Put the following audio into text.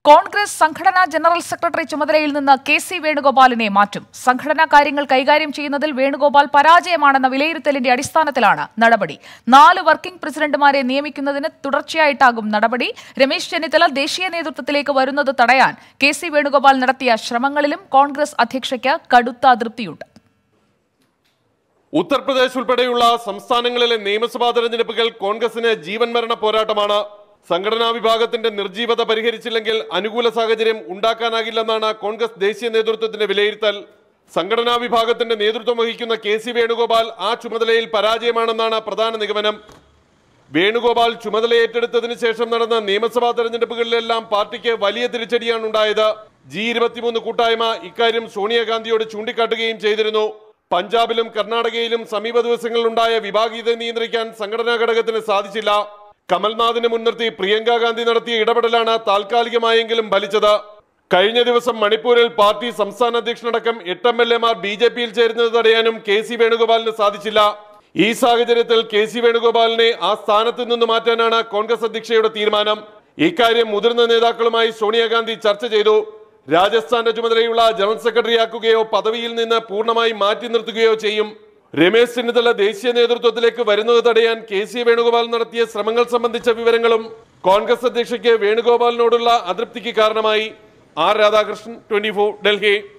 കോൺഗ്രസ് സംഘടനാ general secretary ചുമതലയിൽ നിന്ന് കെ സി വേണുഗോപാലിനെ മാറ്റും സംഘടനാ കാര്യങ്ങൾ കൈകാര്യം ചെയ്യുന്നതിൽ വേണുഗോപാൽ പരാജയമാണെന്ന വിലയിരുത്തലിന്റെ അടിസ്ഥാനത്തിലാണ് നടപടി നാല് വർക്കിംഗ് പ്രസിഡന്റുമാരെ നിയമിക്കുന്നതിന് തുടർച്ചയായിട്ടാകും നടപടി രമേശ് ചെന്നിത്തല ദേശീയ നേതൃത്വത്തിലേക്ക് വരുന്നത് തടയാൻ കെ സി വേണുഗോപാൽ നടത്തിയ ശ്രമങ്ങളിലും കോൺഗ്രസ് അധ്യക്ഷയ്ക്ക് കടുത്ത അതൃപ്തിയുണ്ട് ഉത്തർപ്രദേശ് ഉൾപ്പെടെയുള്ള സംസ്ഥാനങ്ങളിലെ നിയമസഭാ തെരഞ്ഞെടുപ്പുകൾ കോൺഗ്രസിന് ജീവൻ മരണ പോരാട്ടമാണ് സംഘടനാ വിഭാഗത്തിന്റെ നിർജീവത പരിഹരിച്ചില്ലെങ്കിൽ അനുകൂല സാഹചര്യം ഉണ്ടാക്കാനാകില്ലെന്നാണ് കോൺഗ്രസ് ദേശീയ നേതൃത്വത്തിന്റെ വിലയിരുത്തൽ സംഘടനാ വിഭാഗത്തിന്റെ നേതൃത്വം വഹിക്കുന്ന കെ സി വേണുഗോപാൽ ആ ചുമതലയിൽ പരാജയമാണെന്നാണ് പ്രധാന നിഗമനം വേണുഗോപാൽ ചുമതല ഏറ്റെടുത്തതിനു ശേഷം നടന്ന നിയമസഭാ തെരഞ്ഞെടുപ്പുകളിലെല്ലാം പാർട്ടിക്ക് വലിയ തിരിച്ചടിയാണ് ഉണ്ടായത് ജി ഇരുപത്തിമൂന്ന് കൂട്ടായ്മ ഇക്കാര്യം സോണിയാഗാന്ധിയോട് ചൂണ്ടിക്കാട്ടുകയും ചെയ്തിരുന്നു പഞ്ചാബിലും കർണാടകയിലും സമീപ ദിവസങ്ങളിലുണ്ടായ വിഭാഗീയത നിയന്ത്രിക്കാൻ സംഘടനാ ഘടകത്തിന് സാധിച്ചില്ല കമൽനാഥിനെ മുൻനിർത്തി പ്രിയങ്ക ഗാന്ധി നടത്തിയ ഇടപെടലാണ് താൽക്കാലികമായെങ്കിലും ഫലിച്ചത് കഴിഞ്ഞ ദിവസം മണിപ്പൂരിൽ പാർട്ടി സംസ്ഥാന അധ്യക്ഷനടക്കം എട്ട് എം എൽ എമാർ ബി ജെ പിയിൽ ചേരുന്നത് തടയാനും കെ സി വേണുഗോപാലിന് സാധിച്ചില്ല ഈ സാഹചര്യത്തിൽ കെ സി വേണുഗോപാലിനെ ആ സ്ഥാനത്ത് നിന്ന് മാറ്റാനാണ് കോൺഗ്രസ് അധ്യക്ഷയുടെ തീരുമാനം ഇക്കാര്യം മുതിർന്ന നേതാക്കളുമായി സോണിയാഗാന്ധി ചർച്ച ചെയ്തു രാജസ്ഥാന്റെ ചുമതലയുള്ള ജനറൽ സെക്രട്ടറിയാക്കുകയോ പദവിയിൽ നിന്ന് പൂർണ്ണമായി മാറ്റി നിർത്തുകയോ ചെയ്യും രമേശ് ചെന്നിത്തല ദേശീയ നേതൃത്വത്തിലേക്ക് വരുന്നത് തടയാൻ കെ സി വേണുഗോപാൽ നടത്തിയ ശ്രമങ്ങൾ സംബന്ധിച്ച വിവരങ്ങളും കോൺഗ്രസ് അധ്യക്ഷയ്ക്ക് വേണുഗോപാലിനോടുള്ള അതൃപ്തിക്ക് കാരണമായി ആർ രാധാകൃഷ്ണൻ ട്വന്റി ഡൽഹി